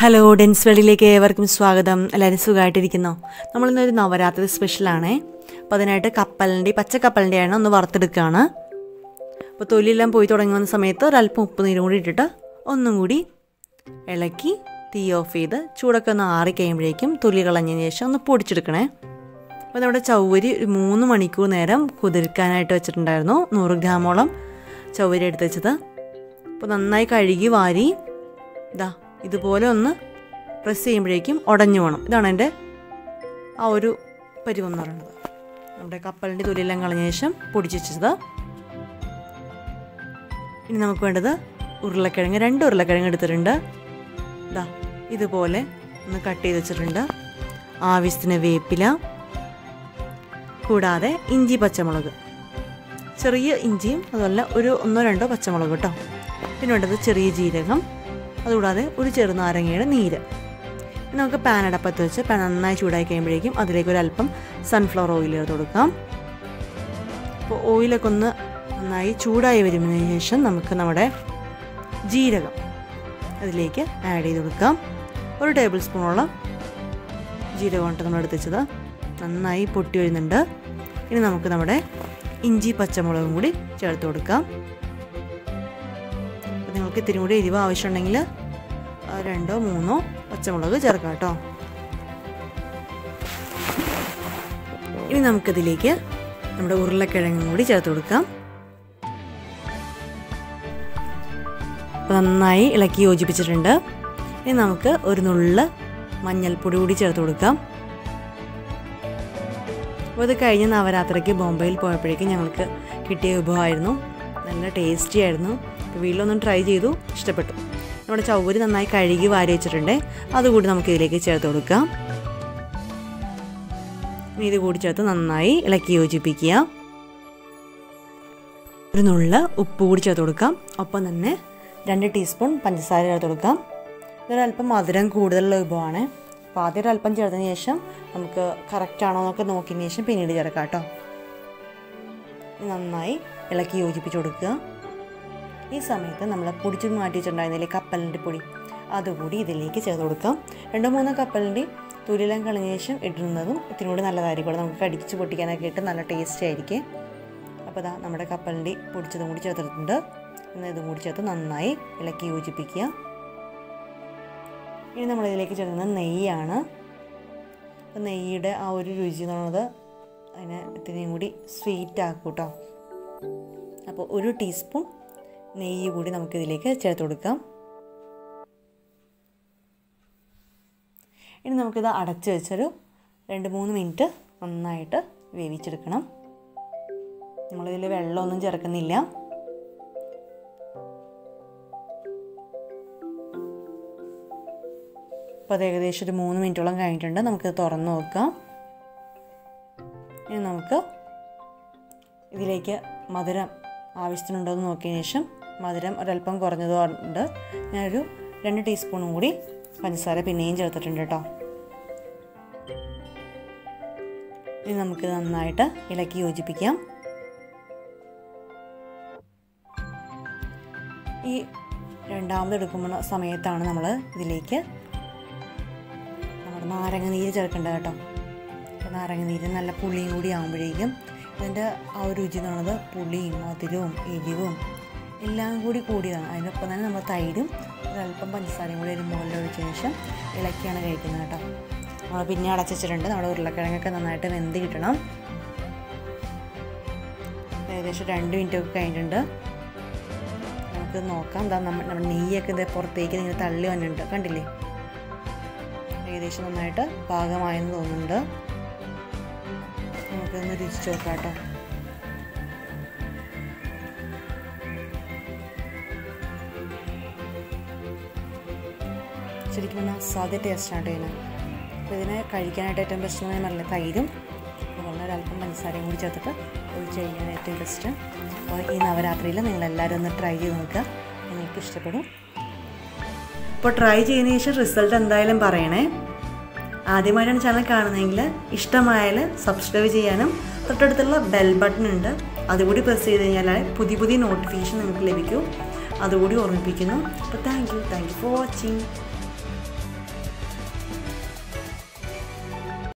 hello dense വെളിയിലേക്ക് ഏവർക്കും സ്വാഗതം എല്ലാവരും സുഖമായിട്ടിരിക്കുന്നോ നമ്മളിന്നൊരു നവരാത്രി സ്പെഷ്യലാണേ അപ്പോൾ അതിനായിട്ട് കപ്പലിൻ്റെ പച്ച കപ്പലിൻ്റെയാണ് ഒന്ന് വറുത്തെടുക്കുകയാണ് അപ്പോൾ തൊലിയെല്ലാം പോയി തുടങ്ങുന്ന സമയത്ത് ഒരല്പം ഉപ്പ് നീരും കൂടി ഇട്ടിട്ട് ഒന്നും കൂടി ഇളക്കി തീ ഓഫ് ചെയ്ത് ചൂടൊക്കെ ഒന്ന് ആറി കഴിയുമ്പോഴേക്കും തൊലി കളഞ്ഞതിന് ശേഷം ഒന്ന് പൊടിച്ചെടുക്കണേ അപ്പോൾ നമ്മുടെ ചൗവരി ഒരു മൂന്ന് മണിക്കൂർ നേരം കുതിർക്കാനായിട്ട് വെച്ചിട്ടുണ്ടായിരുന്നു നൂറ് ഗ്രാമോളം ചൗവരി എടുത്ത് വെച്ചത് അപ്പോൾ നന്നായി കഴുകി വാരി ഇതാ ഇതുപോലെ ഒന്ന് പ്രസ് ചെയ്യുമ്പോഴേക്കും ഉടഞ്ഞു പോകണം ഇതാണ് എൻ്റെ ആ ഒരു പരുവം എന്ന് പറയുന്നത് നമ്മുടെ കപ്പലിൻ്റെ തൊലിയെല്ലാം കളഞ്ഞ ശേഷം പൊടിച്ച് വെച്ചത് ഇനി നമുക്ക് വേണ്ടത് ഉരുളക്കിഴങ്ങ് രണ്ട് ഉരുളക്കിഴങ്ങ് എടുത്തിട്ടുണ്ട് ഇതാ ഇതുപോലെ ഒന്ന് കട്ട് ചെയ്ത് വെച്ചിട്ടുണ്ട് ആവശ്യത്തിന് വേപ്പില കൂടാതെ ഇഞ്ചി പച്ചമുളക് ചെറിയ ഇഞ്ചിയും അതുപോലെ ഒരു ഒന്നോ രണ്ടോ പച്ചമുളക് കേട്ടോ പിന്നെ വേണ്ടത് ചെറിയ ജീരകം അതുകൂടാതെ ഒരു ചെറുനാരങ്ങയുടെ നീര് ഇനി നമുക്ക് പാൻ അടപ്പത്ത് വെച്ച് പാൻ നന്നായി ചൂടായി കഴിയുമ്പോഴേക്കും അതിലേക്ക് ഒരു അല്പം സൺഫ്ലവർ ഓയിൽ ചേർത്ത് കൊടുക്കാം അപ്പോൾ ഓയിലൊക്കെ ഒന്ന് നന്നായി ചൂടായി വരുന്നതിന് ശേഷം നമുക്ക് നമ്മുടെ ജീരകം അതിലേക്ക് ആഡ് ചെയ്ത് കൊടുക്കാം ഒരു ടേബിൾ സ്പൂണോളം ജീരകമാണ് നമ്മൾ എടുത്ത് വെച്ചത് നന്നായി പൊട്ടി വരുന്നുണ്ട് ഇനി നമുക്ക് നമ്മുടെ ഇഞ്ചി പച്ചമുളകും കൂടി ചേർത്ത് കൊടുക്കാം അപ്പോൾ നിങ്ങൾക്ക് ഇത്തിരി കൂടി എരിവ് ആവശ്യമുണ്ടെങ്കിൽ രണ്ടോ മൂന്നോ പച്ചമുളക് ചേർക്കാം കേട്ടോ ഇനി നമുക്കിതിലേക്ക് നമ്മുടെ ഉരുളക്കിഴങ്ങും കൂടി ചേർത്ത് കൊടുക്കാം അപ്പോൾ നന്നായി ഇളക്കി യോജിപ്പിച്ചിട്ടുണ്ട് ഇനി നമുക്ക് ഒരു നുള്ള മഞ്ഞൾപ്പൊടി കൂടി ചേർത്ത് കൊടുക്കാം അപ്പോൾ ഇത് കഴിഞ്ഞ നവരാത്രിക്ക് ബോംബെയിൽ പോയപ്പോഴേക്കും ഞങ്ങൾക്ക് കിട്ടിയ വിഭവമായിരുന്നു നല്ല ടേസ്റ്റി ആയിരുന്നു അപ്പോൾ വീട്ടിലൊന്നും ട്രൈ ചെയ്തു ഇഷ്ടപ്പെട്ടു നമ്മുടെ ചൗവരി നന്നായി കഴുകി വാരി വെച്ചിട്ടുണ്ട് അതുകൂടി നമുക്ക് ഇതിലേക്ക് ചേർത്ത് കൊടുക്കാം ഇനി ഇത് കൂടി ചേർത്ത് നന്നായി ഇളക്കി യോജിപ്പിക്കുക ഒരു നുള്ള ഉപ്പ് കൂടി ചേർത്ത് കൊടുക്കാം ഒപ്പം തന്നെ രണ്ട് ടീസ്പൂൺ പഞ്ചസാര ചേർത്ത് കൊടുക്കാം ഇതൊരല്പം മധുരം കൂടുതലുള്ള വിഭവമാണ് അപ്പോൾ ആദ്യം ഒരു അല്പം ചേർത്തതിന് ശേഷം നമുക്ക് കറക്റ്റ് ആണോ എന്നൊക്കെ നോക്കിയതിന് ശേഷം പിന്നീട് ചേർക്കാം കേട്ടോ നന്നായി ഇളക്കി യോജിപ്പിച്ച് കൊടുക്കുക ഈ സമയത്ത് നമ്മൾ പൊടിച്ചു മാറ്റി വെച്ചിട്ടുണ്ടായിരുന്നില്ലേ കപ്പലിൻ്റെ പൊടി അതുകൂടി ഇതിലേക്ക് ചേർത്ത് കൊടുക്കാം രണ്ടോ മൂന്നോ കപ്പലിൻ്റെ തുരിലം കളഞ്ഞ ശേഷം ഇടുന്നതും ഇത്തിരി കൂടി നല്ലതായിരിക്കും നമുക്ക് കടിച്ച് പൊട്ടിക്കാനൊക്കെ ഇട്ട് നല്ല ടേസ്റ്റ് ആയിരിക്കും അപ്പോൾ ഇതാ നമ്മുടെ കപ്പലിൻ്റെ പൊടിച്ചതും കൂടി ചേർത്തിട്ടുണ്ട് എന്നാൽ ഇതും കൂടി ചേർത്ത് നന്നായി ഇളക്കി യോജിപ്പിക്കുക ഇനി നമ്മളിതിലേക്ക് ചേർക്കുന്നത് നെയ്യാണ് അപ്പോൾ നെയ്യുടെ ആ ഒരു രുചി എന്ന് പറയുന്നത് അതിനെ ഇത്തിരിയും കൂടി സ്വീറ്റ് ആക്കും കേട്ടോ അപ്പോൾ ഒരു ടീസ്പൂൺ നെയ്യ് കൂടി നമുക്കിതിലേക്ക് ചേർത്ത് കൊടുക്കാം ഇനി നമുക്കിത് അടച്ച് വെച്ചൊരു രണ്ട് മൂന്ന് മിനിറ്റ് നന്നായിട്ട് വേവിച്ചെടുക്കണം നമ്മളിതിൽ വെള്ളമൊന്നും ചേർക്കുന്നില്ല അപ്പോൾ അത് ഏകദേശം ഒരു മൂന്ന് മിനിറ്റോളം കഴിഞ്ഞിട്ടുണ്ട് നമുക്കിത് തുറന്ന് നോക്കാം ഇനി നമുക്ക് ഇതിലേക്ക് മധുരം ആവശ്യത്തിനുണ്ടോ എന്ന് നോക്കിയതിന് ശേഷം മധുരം ഒരല്പം കുറഞ്ഞതുകൊണ്ട് ഞാനൊരു രണ്ട് ടീസ്പൂണും കൂടി പഞ്ചസാര പിന്നെയും ചേർത്തിട്ടുണ്ട് കേട്ടോ ഇനി നമുക്ക് നന്നായിട്ട് ഇളക്കി യോജിപ്പിക്കാം ഈ രണ്ടാമത് എടുക്കുന്ന സമയത്താണ് നമ്മൾ ഇതിലേക്ക് നമ്മുടെ നാരങ്ങ നീര് ചേർക്കേണ്ടത് കേട്ടോ നാരങ്ങ നീര് നല്ല പുളിയും കൂടി ആകുമ്പോഴേക്കും ഇതിൻ്റെ ആ ഒരു രുചി എന്ന് പറയുന്നത് പുളിയും മധുരവും എരിവും എല്ലാം കൂടി കൂടിയതാണ് അതിനൊപ്പം തന്നെ നമ്മൾ തൈരും ഒരല്പം പഞ്ചസാരയും കൂടി ഒരു മുകളിൽ ഒഴിച്ച ശേഷം ഇളക്കിയാണ് കഴിക്കുന്നത് കേട്ടോ നമ്മൾ പിന്നെ അടച്ചിട്ടുണ്ട് നമ്മുടെ ഉരുളക്കിഴങ്ങൊക്കെ നന്നായിട്ട് വെന്ത് കിട്ടണം ഏകദേശം രണ്ട് മിനിറ്റ് ഒക്കെ കഴിഞ്ഞിട്ടുണ്ട് നമുക്ക് നോക്കാം എന്താ നമ്മൾ നമ്മുടെ നെയ്യൊക്കെ ഇത് പുറത്തേക്ക് ഇങ്ങനെ തള്ളി വന്നിട്ടുണ്ട് കണ്ടില്ലേ ഏകദേശം നന്നായിട്ട് പാകമായെന്ന് തോന്നുന്നുണ്ട് നമുക്കൊന്ന് രുചിച്ച് നോക്കാം കേട്ടോ ശരിക്കും പറഞ്ഞാൽ അസാധ്യ ടേസ്റ്റാണ് കേട്ടോ ഇതിന് അപ്പോൾ ഇതിനെ കഴിക്കാനായിട്ട് ഏറ്റവും ബെസ്റ്റ് എന്ന് പറഞ്ഞാൽ തൈരും അതുപോലെ ഒരല്പം പഞ്ചസാരയും കൂടി ചേർത്തിട്ട് ഒഴിച്ച് കഴിക്കാൻ ഏറ്റവും ബെസ്റ്റ് അപ്പോൾ ഈ നവരാത്രിയിൽ നിങ്ങളെല്ലാവരും ഒന്ന് ട്രൈ ചെയ്ത് നോക്കുക നിങ്ങൾക്ക് ഇഷ്ടപ്പെടും അപ്പോൾ ട്രൈ ചെയ്തതിന് ശേഷം റിസൾട്ട് എന്തായാലും പറയണേ ആദ്യമായിട്ടാണ് ചാനൽ കാണുന്നതെങ്കിൽ ഇഷ്ടമായാൽ സബ്സ്ക്രൈബ് ചെയ്യാനും തൊട്ടടുത്തുള്ള ബെൽ ബട്ടൺ ഉണ്ട് അതുകൂടി പ്രസ് ചെയ്ത് കഴിഞ്ഞാൽ പുതിയ പുതിയ നോട്ടിഫിക്കേഷൻ നിങ്ങൾക്ക് ലഭിക്കും അതുകൂടി ഓർമ്മിപ്പിക്കുന്നു അപ്പോൾ thank you thank you for watching